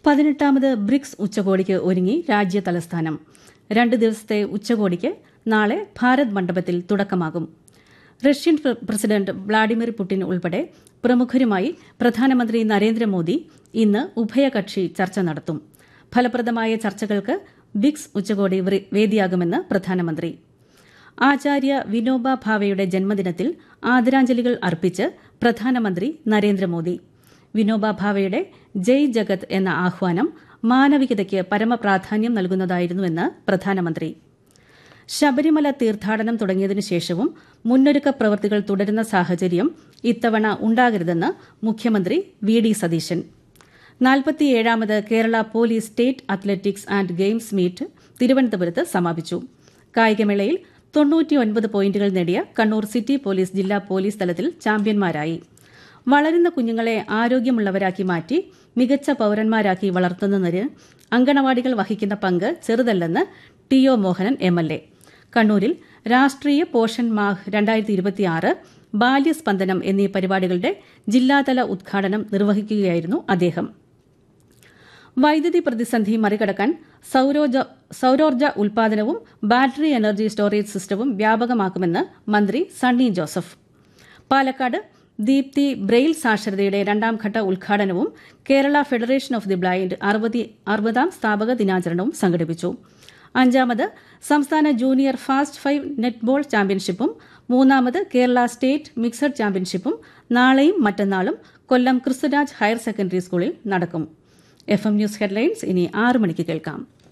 പതിനെട്ടാമത് ബ്രിക്സ് ഉച്ചകോടിക്ക് ഒരുങ്ങി രാജ്യ തലസ്ഥാനം രണ്ട് ദിവസത്തെ ഉച്ചകോടിക്ക് നാളെ ഭാരത് മണ്ഡപത്തിൽ തുടക്കമാകും റഷ്യൻ പ്ര- പ്രസിഡന്റ് വ്ളാഡിമിർ പുടിൻ ഉൾപ്പെടെ പ്രമുഖരുമായി പ്രധാനമന്ത്രി നരേന്ദ്രമോദി ഇന്ന് ഉഭയകക്ഷി ചർച്ച നടത്തും ഫലപ്രദമായ ചർച്ചകൾക്ക് ബ്രിക്സ് ഉച്ചകോടി വ്ര- വേദിയാകുമെന്ന് പ്രധാനമന്ത്രി ആചാര്യ വിനോബ ഭാവെയുടെ ജന്മദിനത്തിൽ ആദരാഞ്ജലികൾ അർപ്പിച്ച് പ്രധാനമന്ത്രി നരേന്ദ്രമോദി വിനോബ ഭാവെയുടെ ജയ് ജഗത് എന്ന ആഹ്വാനം മാനവികതയ്ക്ക് പരമപ്രാധാന്യം നൽകുന്നതായിരുന്നുവെന്ന് പ്രധാനമന്ത്രി ശബരിമല തീർത്ഥാടനം തുടങ്ങിയതിനു ശേഷവും മുന്നൊരുക്ക പ്രവൃത്തികൾ തുടരുന്ന സാഹചര്യം ഇത്തവണ ഉണ്ടാകരുതെന്ന് മുഖ്യമന്ത്രി വി ഡി സതീശൻ നാൽപ്പത്തിയേഴാമത് Kerala police state athletics and games meet തിരുവനന്തപുരത്ത് സമാപിച്ചു കായികമേളയിൽ തൊണ്ണൂറ്റിയൊൻപത് പോയിന്റുകൾ നേടിയ കണ്ണൂർ സിറ്റി പോലീസ് ജില്ലാ പോലീസ് തലത്തിൽ ചാമ്പ്യന്മാരായി വളരുന്ന കുഞ്ഞുങ്ങളെ ആരോഗ്യമുള്ളവരാക്കി മാറ്റി മികച്ച പൌരന്മാരാക്കി വളർത്തുന്നതിന് അങ്കണവാടികൾ വഹിക്കുന്ന പങ്ക് ചെറുതല്ലെന്ന് T O Mohanan M L A കണ്ണൂരിൽ രാഷ്ട്രീയ പോഷൻ മാഹ് രണ്ടായിരത്തി ഇരുപത്തിയാറ് ബാല്യസ്പന്ദനം എന്നീ പരിപാടികളുടെ ജില്ലാതല ഉദ്ഘാടനം നിർവഹിക്കുകയായിരുന്നു അദ്ദേഹം വൈദ്യുതി പ്രതിസന്ധി മറികടക്കാൻ സൌരോർജ സൌരോർജ ഉൽപാദനവും ബാറ്ററി എനർജി സ്റ്റോറേജ് സിസ്റ്റവും വ്യാപകമാക്കുമെന്ന് മന്ത്രി സണ്ണി ജോസഫ് പാലക്കാട് ദീപ്തി ബ്രെയിൽ സാക്ഷരതയുടെ രണ്ടാം ഘട്ട ഉദ്ഘാടനവും Kerala federation of the blind അറുപതി അറുപതാം സ്ഥാപക ദിനാചരണവും സംഘടിപ്പിച്ചു അഞ്ചാമത് സംസ്ഥാന ജൂനിയർ ഫാസ്റ്റ് ഫൈവ് നെറ്റ്ബോൾ ചാമ്പ്യൻഷിപ്പും മൂന്നാമത് കേരള സ്റ്റേറ്റ് മിക്സഡ് ചാമ്പ്യൻഷിപ്പും നാളെയും മറ്റന്നാളും കൊല്ലം ക്രിസ്തുരാജ് ഹയർ സെക്കൻഡറി സ്കൂളിൽ നടക്കും എഫ് എം ന്യൂസ് ഹെഡ്ലൈൻസ് ഇനി ആറ് മണിക്ക് കേൾക്കാം